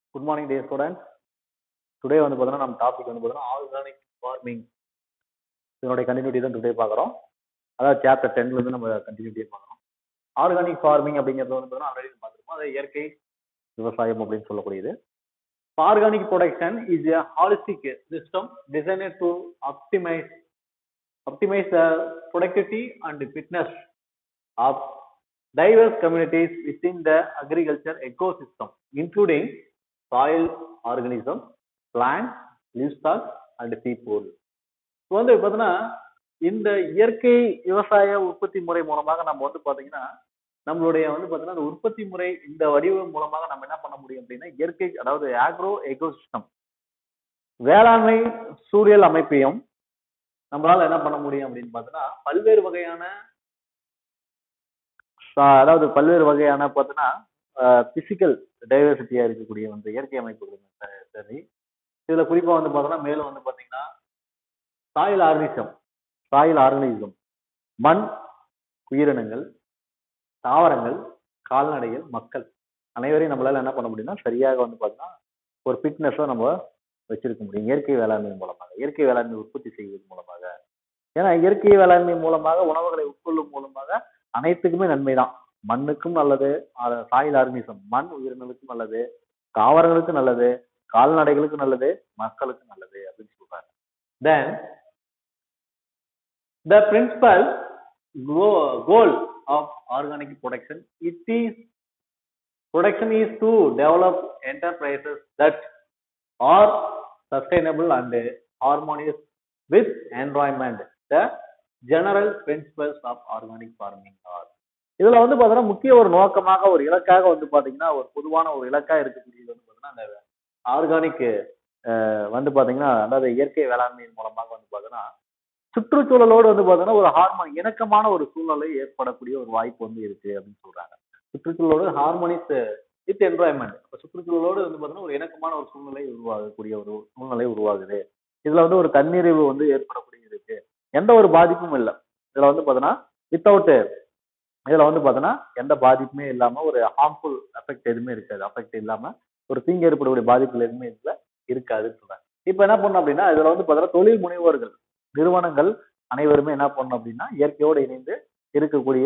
Good morning day students today வந்து பார்த்தீங்கன்னா நம்ம டாபிக் வந்து பார்த்தீங்கன்னா ஆர்கானிக் ஃபார்மிங் இதனுடைய கண்டினியூட்டி தான் டுடே பார்க்குறோம் அதாவது சாப்டர் டென்லேருந்து நம்ம கண்டினியூட்டி பார்க்குறோம் ஆர்கானிக் ஃபார்மிங் அப்படிங்கிறது வந்து பார்த்தீங்கன்னா ஆல்ரெடி பார்த்துருப்போம் அது இயற்கை விவசாயம் அப்படின்னு சொல்லக்கூடியது organic production is a holistic system designed to optimize optimize the productivity and fitness of diverse communities within the agriculture ecosystem, including soil organisms, plants, livestock, and people. இப்போ வந்து பார்த்தீங்கன்னா இந்த இயற்கை விவசாய உற்பத்தி முறை மூலமாக நம்ம வந்து பார்த்தீங்கன்னா நம்மளுடைய வந்து பார்த்தீங்கன்னா அந்த உற்பத்தி முறை இந்த வடிவம் மூலமாக நம்ம என்ன பண்ண முடியும் அப்படின்னா இயற்கை அதாவது ஆக்ரோ எக்கோசிஸ்டம் வேளாண்மை சூரியல் அமைப்பையும் நம்மளால என்ன பண்ண முடியும் அப்படின்னு பார்த்தீங்கன்னா பல்வேறு வகையான சா- அதாவது பல்வேறு வகையான பார்த்தீங்கன்னா பிசிக்கல் டைவர்சிட்டியா இருக்கக்கூடிய வந்து இயற்கை அமைப்புகள் ச- சரி இதுல குறிப்பா வந்து பார்த்தோம்னா மேலும் வந்து பாத்தீங்கன்னா சாயில் ஆர்கனிசம் சாயில் ஆர்கனிசம் மண் உயிரினங்கள் தாவரங்கள் கால்நடைகள் மக்கள் அனைவரையும் நம்மளால என்ன பண்ண முடியும்னா சரியாக வந்து பார்த்தீங்கன்னா ஒரு ஃபிட்னஸை நம்ம வச்சிருக்க முடியும் இயற்கை வேளாண்மை மூலமாக இயற்கை வேளாண்மை உற்பத்தி செய்வது மூலமாக ஏன்னா இயற்கை வேளாண்மை மூலமாக உணவுகளை உட்கொள்ளும் மூலமாக அனைத்துக்குமே நன்மை தான் மண்ணுக்கும் நல்லது அஹ் சாயில் ஆர்கனிசம் மண் உயிரினங்களுக்கும் நல்லது தாவரங்களுக்கும் நல்லது கால்நடைகளுக்கும் நல்லது மக்களுக்கும் நல்லது அப்படின்னு சொல்றாங்க then the principal goal of organic production it is production is to develop enterprises that are sustainable and harmonious with environment the general principles of organic farming are இதுல வந்து பாத்தீங்கன்னா முக்கிய ஒரு நோக்கமாக ஒரு இலக்காக வந்து பாத்தீங்கன்னா ஒரு பொதுவான ஒரு இலக்கா இருக்கக்கூடியது வந்து பாத்தீங்கன்னா அந்த ஆர்கானிக் வந்து பாத்தீங்கன்னா அதாவது இயற்கை வேளாண்மையின் மூலமாக வந்து பாத்தீங்கன்னா சுற்றுச்சூழலோடு வந்து பாத்தீங்கன்னா ஒரு ஹார்மோனி இணக்கமான ஒரு சூழ்நிலை ஏற்படக்கூடிய ஒரு வாய்ப்பு வந்து இருக்கு அப்படின்னு சொல்றாங்க சுற்றுச்சூழலோடு ஹார்மோனிஸ் வித் என்வாயன்மெண்ட் இப்போ சுற்றுச்சூழலோடு வந்து பாத்தீங்கன்னா ஒரு இணக்கமான ஒரு சூழ்நிலை உருவாகக்கூடிய ஒரு சூழ்நிலை உருவாகுது இதுல வந்து ஒரு தன்னிறைவு வந்து ஏற்படக்கூடிய இருக்கு எந்த ஒரு பாதிப்பும் இல்லை இதுல வந்து பாத்தீங்கன்னா வித்தவுட் இதுல வந்து பாத்தீங்கன்னா எந்த பாதிப்புமே இல்லாம ஒரு ஹார்ம்ஃபுல் எஃபெக்ட் எதுவுமே இருக்காது அஃபெக்ட் இல்லாம ஒரு தீங்கு ஏற்படக்கூடிய பாதிப்புகள் எதுவுமே இதுல இருக்காதுன்னு சொல்றாங்க இப்போ என்ன பண்ணணும் அப்படின்னா இதுல வந்து பாத்தீங்கன்னா தொழில் முனைவோர்கள் நிறுவனங்கள் அனைவருமே என்ன பண்ணணும் அப்படின்னா இயற்கையோடு இணைந்து இருக்கக்கூடிய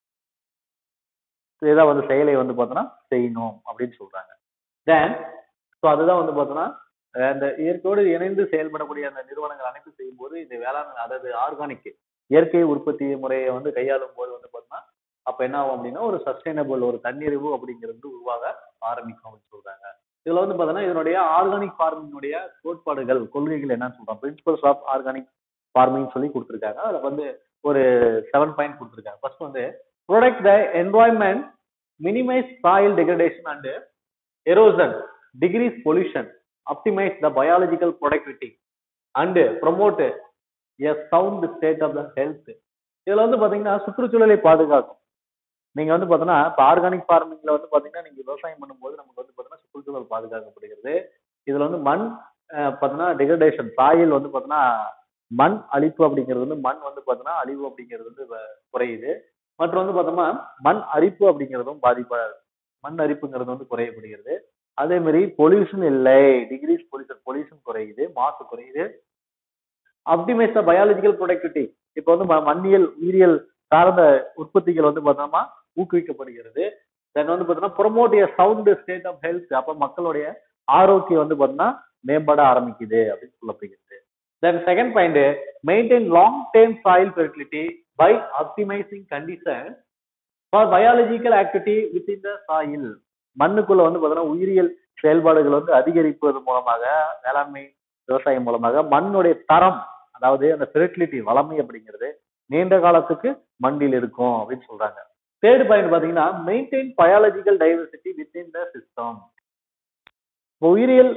இதை வந்து செயலை வந்து பார்த்தோன்னா செய்யணும் அப்படின்னு சொல்றாங்க தென் ஸோ அதுதான் வந்து பார்த்தோன்னா அந்த இயற்கையோடு இணைந்து செயல்படக்கூடிய அந்த நிறுவனங்கள் அனைத்து செய்யும்போது இந்த வேளாண் அதாவது ஆர்கானிக் இயற்கை உற்பத்தி முறையை வந்து கையாளும் போது வந்து பார்த்தோன்னா அப்போ என்ன ஆகும் அப்படின்னா ஒரு சஸ்டைனபிள் ஒரு தன்னிறைவு அப்படிங்கிறது உருவாக ஆரம்பிக்கும் அப்படின்னு சொல்றாங்க இதுல வந்து பார்த்தோன்னா இதனுடைய ஆர்கானிக் ஃபார்மிங்குடைய கோட்பாடுகள் கொள்கைகள் என்னன்னு சொல்றோம் பிரின்சிபல்ஸ் ஆஃப் ஆர்கானிக் ஃபார்மிங் சொல்லி கொடுத்துருக்காங்க அதில் வந்து ஒரு செவன் பாயிண்ட் கொடுத்துருக்காங்க ஃபர்ஸ்ட் வந்து protect the environment minimise soil degradation and erosion decrease pollution optimise the biological productivity and promote a sound state of the health இதில் வந்து பார்த்தீங்கன்னா சுற்றுச்சூழலை பாதுகாக்கும் நீங்க வந்து பார்த்தீங்கன்னா இப்போ ஆர்கானிக் ஃபார்மிங்ல வந்து பார்த்தீங்கன்னா நீங்க விவசாயம் பண்ணும்போது நமக்கு வந்து பார்த்தீங்கன்னா சுற்றுச்சூழல் பாதுகாக்கப்படுகிறது இதுல வந்து மண் அஹ், பார்த்தீங்கன்னா டிகிரடேஷன் சாயில் வந்து பார்த்தீங்கன்னா மண் அழிப்பு அப்படிங்கிறது வந்து மண் வந்து பார்த்தீங்கன்னா அழிவு அப்படிங்கிறது வந்து வ- குறையுது மற்றும் வந்து பார்த்தோம்னா மண் அரிப்பு அப்படிங்கிறதும் பாதிப்பா மண் அரிப்புங்கிறது வந்து குறையப்படுகிறது அதே மாதிரி பொல்யூஷன் இல்லை டிகிரிஸ் பொல்யூஷன் பொல்யூஷன் குறையுது மாசு குறையுது ஆப்டிமைஸ் த பயாலஜிக்கல் ப்ரொடக்டிவிட்டி இப்போ வந்து ம- மண்ணியல் உயிரியல் சார்ந்த உற்பத்திகள் வந்து பார்த்தோம்னா ஊக்குவிக்கப்படுகிறது தென் வந்து பார்த்தோம்னா promote a sound state of health அப்போ மக்களுடைய ஆரோக்கியம் வந்து பார்த்தோம்னா மேம்பட ஆரம்பிக்குது அப்படின்னு சொல்லப்படுகிறது then second point maintain long term soil fertility by optimising condition for biological activity within the soil மண்ணுக்குள்ள வந்து பார்த்தீங்கன்னா உயிரியல் செயல்பாடுகள் வந்து அதிகரிப்பது மூலமாக வேளாண்மை விவசாயம் மூலமாக மண்ணுடைய தரம் அதாவது அந்த ஃபெர்டிலிட்டி வளமை அப்படிங்கிறது நீண்ட காலத்துக்கு மண்ணில் இருக்கும் அப்படின்னு சொல்றாங்க தேர்ட் பாயிண்ட் பாத்தீங்கன்னா maintain biological diversity within the system உயிரியல்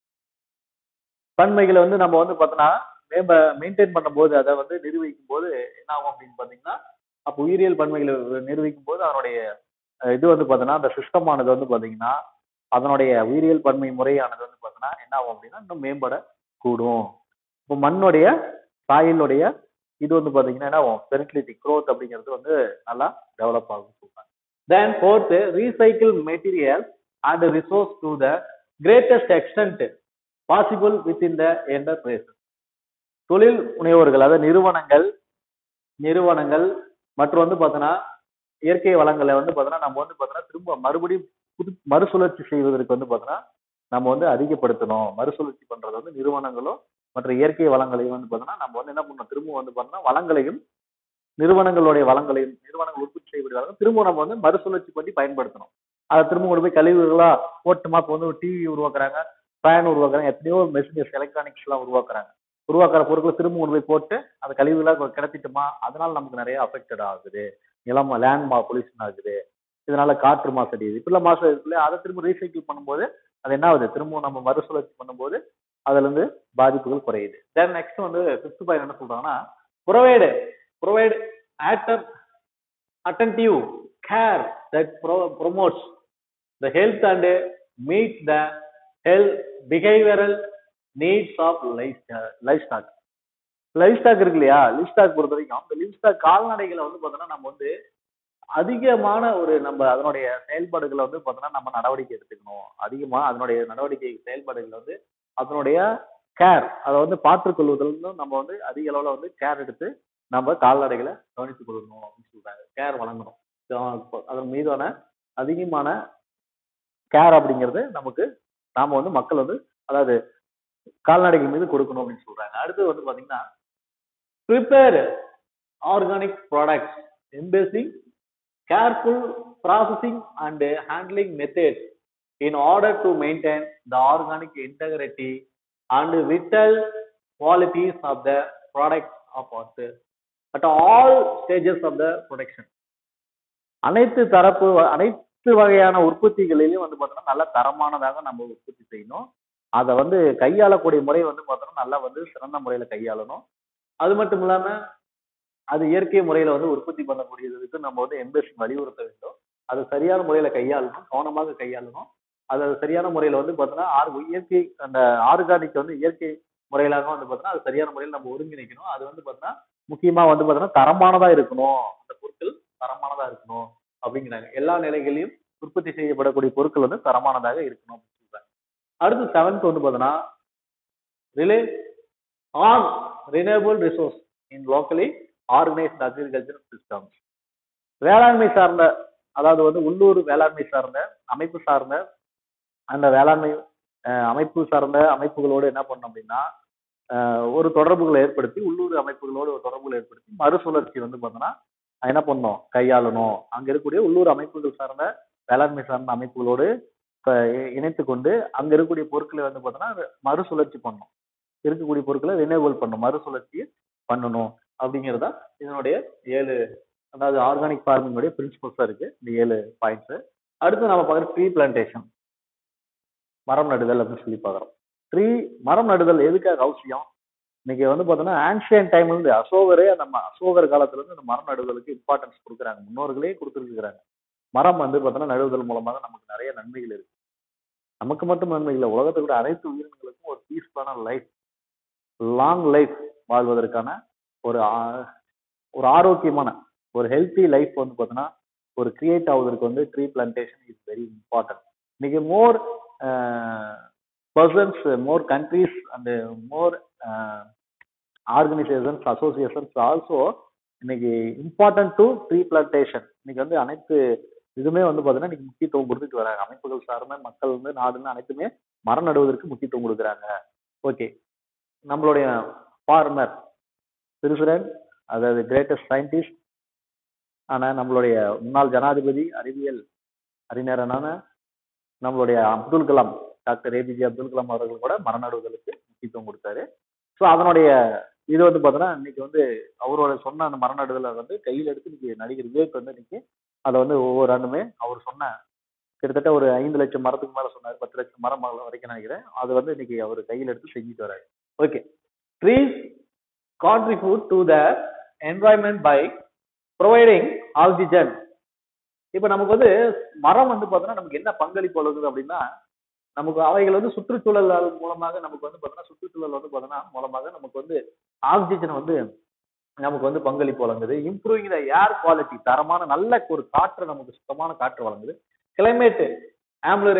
தன்மைகளை வந்து நம்ம வந்து பார்த்தோன்னா மேம்ப மெயின்டைன் பண்ணும்போது அதை வந்து நிர்வகிக்கும் போது என்ன ஆகும் அப்படின்னு பார்த்தீங்கன்னா அப்போ உயிரியல் பன்மைகளை நிர்வகிக்கும் போது அதனுடைய அஹ், இது வந்து பார்த்தோன்னா அந்த சிஸ்டமானது வந்து பார்த்தீங்கன்னா அதனுடைய உயிரியல் பன்மை முறையானது வந்து பார்த்தோன்னா என்ன ஆகும் அப்படின்னா இன்னும் மேம்பட கூடும் இப்போ மண்ணுடைய சாயிலுடைய இது வந்து பார்த்தீங்கன்னா என்ன ஆகும் ஃபெர்டிலிட்டி growth அப்படிங்கிறது வந்து நல்லா டெவலப் ஆகும் சொல்றாங்க then fourth recycle material and resource to the greatest extent possible within the enterprises தொழில் முனைவோர்கள் அதாவது நிறுவனங்கள் நிறுவனங்கள் மற்றும் வந்து பார்த்தோன்னா இயற்கை வளங்களை வந்து பார்த்தோன்னா நம்ம வந்து பார்த்தோன்னா திரும்ப மறுபடியும் புது மறுசுழற்சி செய்வதற்கு வந்து பார்த்தோன்னா நம்ம வந்து அதிகப்படுத்தணும் மறுசுழற்சி பண்றது வந்து நிறுவனங்களும் மற்ற இயற்கை வளங்களையும் வந்து பார்த்தோன்னா நம்ம வந்து என்ன பண்ணணும் திரும்ப வந்து பார்த்தோன்னா வளங்களையும் நிறுவனங்களுடைய வளங்களையும் நிறுவனங்கள் உற்பத்தி செய்யக்கூடிய வளங்கள் திரும்ப நம்ம வந்து மறுசுழற்சி பண்ணி பயன்படுத்தணும் அதை திரும்ப கொண்டு போய் கழிவுகளா போட்டுமா இப்போ வந்து ஒரு டிவி உருவாக்குறாங்க ஃபேன் உருவாக்குறாங்க எத்தனையோ மெஷினரிஸ் எலக்ட்ரானிக்ஸ் எல்லாம் உருவாக்குறாங்க உருவாக்குற பொருட்களை திரும்ப கொண்டு போய் போட்டு அந்த கழிவுகளா கிடத்திட்டுமா அதனால நமக்கு நிறைய அஃபெக்டட் ஆகுது நிலம் லேண்ட் மா பொல்யூஷன் ஆகுது இதனால காற்று மாசடையுது இப்படிலாம் மாசு இருக்குல்ல அதை திரும்ப ரீசைக்கிள் பண்ணும்போது அது என்ன ஆகுது திரும்ப நம்ம மறுசுழற்சி பண்ணும்போது அதுல இருந்து பாதிப்புகள் குறையுது தென் நெக்ஸ்ட் வந்து ஃபிஃப்த் பாயிண்ட் என்ன சொல்றாங்கன்னா provide provide actor attentive care that pro- promotes the health and meet the health behavioral needs of livestock livestock livestock இருக்கு இல்லையா லிவ்ஸ்டாக் பொறுத்த வரைக்கும் அந்த லிவ்ஸ்டாக் கால்நடைகளை வந்து பார்த்தோன்னா நம்ம வந்து அதிகமான ஒரு நம்ம அதனுடைய செயல்பாடுகளை வந்து பார்த்தோன்னா நம்ம நடவடிக்கை எடுத்துக்கணும் அதிகமா அதனுடைய நடவடிக்கை செயல்பாடுகளை வந்து அதனுடைய கேர் அதை வந்து பார்த்துக்கொள்வதில் நம்ம வந்து அதிக அளவில் வந்து கேர் எடுத்து நம்ம கால்நடைகளை கவனித்துக் கொள்ளணும் அப்படின்னு சொல்றாங்க கேர் வழங்கணும் So, அதன் மீதான அதிகமான கேர் அப்படிங்கிறது நமக்கு நாம வந்து மக்கள் வந்து அதாவது கால்நடைகள் மீது கொடுக்கணும் அப்படின்னு சொல்றாங்க அடுத்து வந்து பாத்தீங்கன்னா prepare organic products emphasising careful processing and handling methods in order to maintain the organic integrity and vital qualities of the products of art at all stages of the production அனைத்து தரப்பு அனைத்து வகையான உற்பத்திகளிலும் வந்து பார்த்தோம்னா நல்ல தரமானதாக நம்ம உற்பத்தி செய்யணும் அதை வந்து கையாளக்கூடிய முறை வந்து பார்த்தோம்னா நல்லா வந்து சிறந்த முறையில கையாளணும் அது மட்டும் இல்லாம அது இயற்கை முறையில வந்து உற்பத்தி பண்ணக்கூடியதுக்கு நம்ம வந்து எம்பேசிங் வலியுறுத்த வேண்டும் அது சரியான முறையில கையாளணும் கவனமாக கையாளணும் அது சரியான முறையில வந்து பார்த்தோம்னா ஆர் இயற்கை அந்த ஆர்கானிக் வந்து இயற்கை முறையிலாக வந்து பார்த்தோம்னா அது சரியான முறையில் நம்ம ஒருங்கிணைக்கணும் அது வந்து பார்த்தோம்னா முக்கியமா வந்து பார்த்தோம்னா தரமானதா இருக்கணும் அந்த பொருட்கள் தரமானதா இருக்கணும் அப்படிங்கிறாங்க எல்லா நிலைகளிலும் உற்பத்தி செய்யப்படக்கூடிய பொருட்கள் வந்து தரமானதாக இருக்கணும் அப்படின்னு சொல்றாங்க அடுத்து செவன்த் வந்து பார்த்தோம்னா rely on renewable resource in locally organised agriculture systems வேளாண்மை சார்ந்த அதாவது வந்து உள்ளூர் வேளாண்மை சார்ந்த அமைப்பு சார்ந்த அந்த வேளாண்மை அஹ், அமைப்பு சார்ந்த அமைப்புகளோடு என்ன பண்ணணும் அப்படின்னா அஹ், ஒரு தொடர்புகளை ஏற்படுத்தி உள்ளூர் அமைப்புகளோடு ஒரு தொடர்புகளை ஏற்படுத்தி மறுசுழற்சி வந்து பார்த்தோம்னா என்ன பண்ணணும் கையாளணும் அங்க இருக்கக்கூடிய உள்ளூர் அமைப்புகள் சார்ந்த வேளாண்மை சார்ந்த அமைப்புகளோடு இப்ப இணைத்து கொண்டு அங்க இருக்கக்கூடிய பொருட்களை வந்து பார்த்தோம்னா அது மறுசுழற்சி பண்ணணும் இருக்கக்கூடிய பொருட்களை ரினேபிள் பண்ணணும் மறுசுழற்சி பண்ணணும் அப்படிங்கிறதா இதனுடைய ஏழு அதாவது ஆர்கானிக் ஃபார்மிங்கோடைய பிரின்சிபல்ஸா இருக்கு இந்த ஏழு பாயிண்ட்ஸ் அடுத்து நம்ம பார்க்குற ட்ரீ பிளான்டேஷன் மரம் நடுதல் அப்படின்னு சொல்லி பார்க்குறோம் ட்ரீ மரம் நடுதல் எதுக்காக அவசியம் இன்னைக்கு வந்து பார்த்தோம்னா ஆன்ஷியன் டைம்ல இருந்து அசோகரே நம்ம அசோகர் காலத்துல இருந்து இந்த மரம் நடுதலுக்கு இம்பார்ட்டன்ஸ் கொடுக்குறாங்க முன்னோர்களே கொடுத்துருக்குறாங்க மரம் வந்து பார்த்தோம்னா நடுவதல் மூலமாக நமக்கு நிறைய நன்மைகள் இருக்கு நமக்கு மட்டும் நன்மை இல்லை உலகத்தில் கூட அனைத்து உயிரினங்களுக்கும் ஒரு பீஸ்ஃபுல்லான லைஃப் லாங் லைஃப் வாழ்வதற்கான ஒரு ஆ- ஒரு ஆரோக்கியமான ஒரு ஹெல்த்தி லைஃப் வந்து பார்த்தோன்னா ஒரு கிரியேட் ஆகுவதற்கு வந்து tree plantation is very important இன்னைக்கு more persons more countries and more organisations associations also இன்னைக்கு இம்பார்ட்டன்ட் டு ட்ரீ பிளான்டேஷன் இன்னைக்கு வந்து அனைத்து இதுவுமே வந்து பார்த்தீங்கன்னா இன்னைக்கு முக்கியத்துவம் கொடுத்துட்டு வராங்க அமைப்புகள் சார்ந்த மக்கள் வந்து நாடுன்னு அனைத்துமே மரம் நடுவதற்கு முக்கியத்துவம் கொடுக்குறாங்க ஓகே நம்மளுடைய ஃபார்மர் திருசுரன் அதாவது கிரேட்டஸ்ட் சயின்டிஸ்ட் ஆனா நம்மளுடைய முன்னாள் ஜனாதிபதி அறிவியல் அறிஞரான நம்மளுடைய அப்துல் கலாம் டாக்டர் ஏபிஜே அப்துல் கலாம் அவர்கள் கூட மரம் நடுவதற்கு முக்கியத்துவம் கொடுத்தாரு ஸோ அதனுடைய இது வந்து பார்த்தோன்னா இன்னைக்கு வந்து அவரோட சொன்ன அந்த மரம் நடுதலை வந்து கையில் எடுத்து இன்னைக்கு நடிகர் விவேக் வந்து இன்னைக்கு அதை வந்து ஒவ்வொரு ஆண்டுமே அவர் சொன்ன கிட்டத்தட்ட ஒரு ஐந்து லட்சம் மரத்துக்கு மேல சொன்னார் பத்து லட்சம் மரம் வரைக்கும் நினைக்கிறேன் அது வந்து இன்னைக்கு அவர் கையில் எடுத்து செஞ்சுட்டு வராரு okay trees contribute to the environment by providing oxygen இப்போ நமக்கு வந்து மரம் வந்து பார்த்தோன்னா நமக்கு என்ன பங்களிப்பு வழங்குது அப்படின்னா நமக்கு அவைகள் வந்து சுற்றுச்சூழல் மூலமாக நமக்கு வந்து பார்த்தோன்னா சுற்றுச்சூழல் வந்து பார்த்தோன்னா மூலமாக நமக்கு வந்து ஆக்சிஜன் வந்து நமக்கு வந்து பங்களிப்பு வழங்குது இம்ப்ரூவிங் த ஏர் குவாலிட்டி தரமான நல்ல ஒரு காற்று நமக்கு சுத்தமான காற்று வழங்குது கிளைமேட் ஆம்புலர்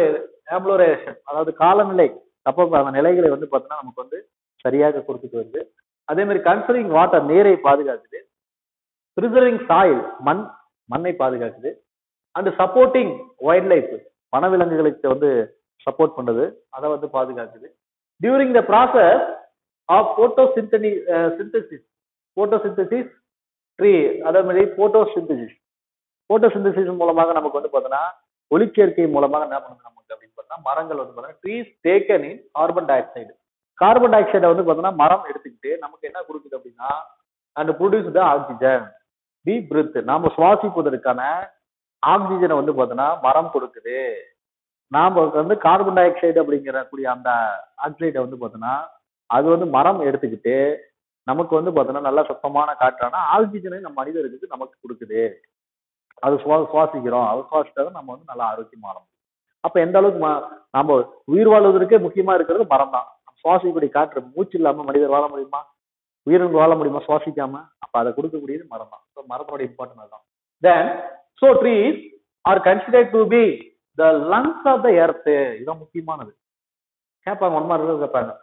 ஆம்புலரேஷன் அதாவது காலநிலை அப்போ அந்த நிலைகளை வந்து பார்த்தீங்கன்னா நமக்கு வந்து சரியாக கொடுத்துட்டு வருது அதே மாதிரி கன்சர்விங் வாட்டர் நீரை பாதுகாக்குது ப்ரிசர்விங் சாயில் மண் மண்ணை பாதுகாக்குது அண்ட் சப்போர்ட்டிங் வைல்ட் லைஃப் வனவிலங்குகளுக்கு வந்து சப்போர்ட் பண்ணுது அதை வந்து பாதுகாக்குது during the process of photo சிந்தனி சிந்தசிஸ் போட்டோ சிந்தசிஸ் ட்ரீ அதே மாதிரி போட்டோ சிந்தசிஸ் போட்டோ சிந்தசிஸ் மூலமாக நமக்கு வந்து பார்த்தோன்னா ஒளிச்சேர்க்கை மூலமாக என்ன பண்ணுது நமக்கு அப்படின்னு பார்த்தா மரங்கள் வந்து பார்த்தீங்கன்னா trees taken in carbon dioxide carbon டை ஆக்சைடை வந்து பார்த்தோன்னா மரம் எடுத்துக்கிட்டு நமக்கு என்ன கொடுக்குது அப்படின்னா and produce the oxygen the breath நாம சுவாசிப்பதற்கான ஆக்சிஜனை வந்து பார்த்தோன்னா மரம் கொடுக்குது நாம வந்து கார்பன் டை ஆக்சைடு அப்படிங்கிற கூடிய அந்த ஆக்சைடை வந்து பார்த்தோன்னா அது வந்து மரம் எடுத்துக்கிட்டு நமக்கு வந்து பார்த்தோன்னா நல்ல சுத்தமான காற்றான ஆக்சிஜனை நம்ம மனிதருக்கு நமக்கு கொடுக்குது அது சுவா சுவாசிக்கிறோம் அது சுவாசித்தா நம்ம வந்து நல்லா ஆரோக்கியமா வாழ முடியும் அப்ப எந்த அளவுக்கு ம- நாம உயிர் வாழ்வதற்கே முக்கியமா இருக்கிறது மரம் தான் சுவாசிக்கக்கூடிய காற்று மூச்சு இல்லாம மனிதர் வாழ முடியுமா உயிரினங்கள் வாழ முடியுமா சுவாசிக்காம அப்ப அதை கொடுக்கக்கூடியது மரம் தான் ஸோ மரத்தோட இம்பார்ட்டன் அதுதான் then so trees are considered to be the lungs of the earth இதுதான் முக்கியமானது கேட்பாங்க ஒன் மார்க் கேட்பாங்க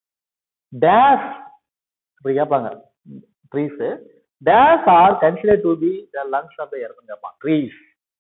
டேஷ் இப்படி கேட்பாங்க trees dash are consider to be the lungs of the earth கேட்பான் ட்ரீஸ்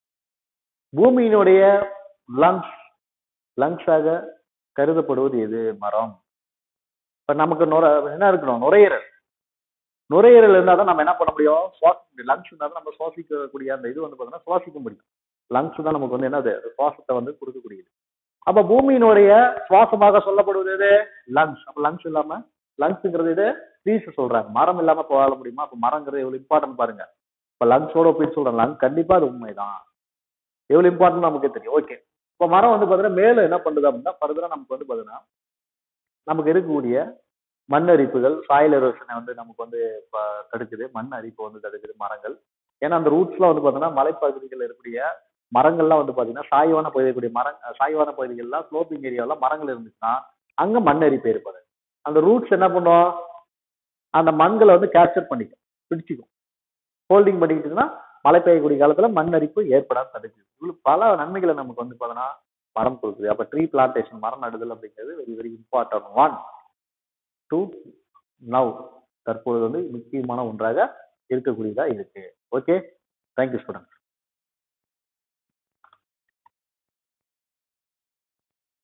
பூமியினுடைய லங்ஸ் லங்ஸாக கருதப்படுவது எது மரம் இப்ப நமக்கு நுர என்ன இருக்கணும் நுரையீரல் நுரையீரல் இருந்தால் தான் நம்ம என்ன பண்ண முடியும் சுவாசிக்க முடியும் லங்ஸ் இருந்தால் தான் நம்ம சுவாசிக்கக்கூடிய அந்த இது வந்து பார்த்தீங்கன்னா சுவாசிக்க முடியும் லங்ஸ் தான் நமக்கு வந்து என்னது சுவாசத்தை வந்து கொடுக்கக்கூடியது அப்ப பூமியினுடைய சுவாசமாக சொல்லப்படுவது எது லங்ஸ் அப்ப லங்ஸ் இல்லாம லங்ஸ்ங்கிறது இது ட்ரீஸ் சொல்றாங்க மரம் இல்லாம இப்ப வாழ முடியுமா அப்ப மரங்கிறது எவ்வளவு இம்பார்ட்டன்ட் பாருங்க இப்ப லங்ஸோட ஒப்பிட்டு சொல்றேன் லங் கண்டிப்பா அது உண்மைதான் எவ்வளவு இம்பார்ட்டன்ட் நமக்கு தெரியும் ஓகே இப்ப மரம் வந்து பாத்தீங்கன்னா மேல என்ன பண்ணுது அப்படின்னா ஃபர்தரா நமக்கு வந்து பாத்தீங்கன்னா நமக்கு இருக்கக்கூடிய மண் அரிப்புகள் சாயில் எரோஷனை வந்து நமக்கு வந்து ப- தடுக்குது மண் அரிப்பு வந்து தடுக்குது மரங்கள் ஏன்னா அந்த ரூட்ஸ்லாம் வந்து பாத்தீங்கன்னா மலைப்பகுதிகளில் இருக்கக்கூடிய மரங்கள்லாம் வந்து பாத்தீங்கன்னா சாய்வான பகுதிக்கூடிய மரம் சாய்வான பகுதிகள்லாம் ஸ்லோப்பிங் ஏரியாவில் மரங்கள் இருந்துச்சுன்னா அங்க மண் அரிப்பு ஏற்படுது அந்த ரூட்ஸ் என்ன பண்ணும் அந்த மண்களை வந்து கேப்சர் பண்ணிக்கும் பிடிச்சிக்கும் ஹோல்டிங் பண்ணிக்கிட்டுன்னா மழை பெய்யக்கூடிய காலத்துல மண் அரிப்பு ஏற்படாம தடுக்குது இவ்வளவு பல நன்மைகளை நமக்கு வந்து பார்த்தோன்னா மரம் கொடுக்குது அப்ப ட்ரீ பிளான்டேஷன் மரம் நடுதல் அப்படிங்கிறது very very important one to now தற்பொழுது வந்து முக்கியமான ஒன்றாக இருக்கக்கூடியதா இருக்கு ஓகே தேங்க்யூ ஸ்டூடெண்ட்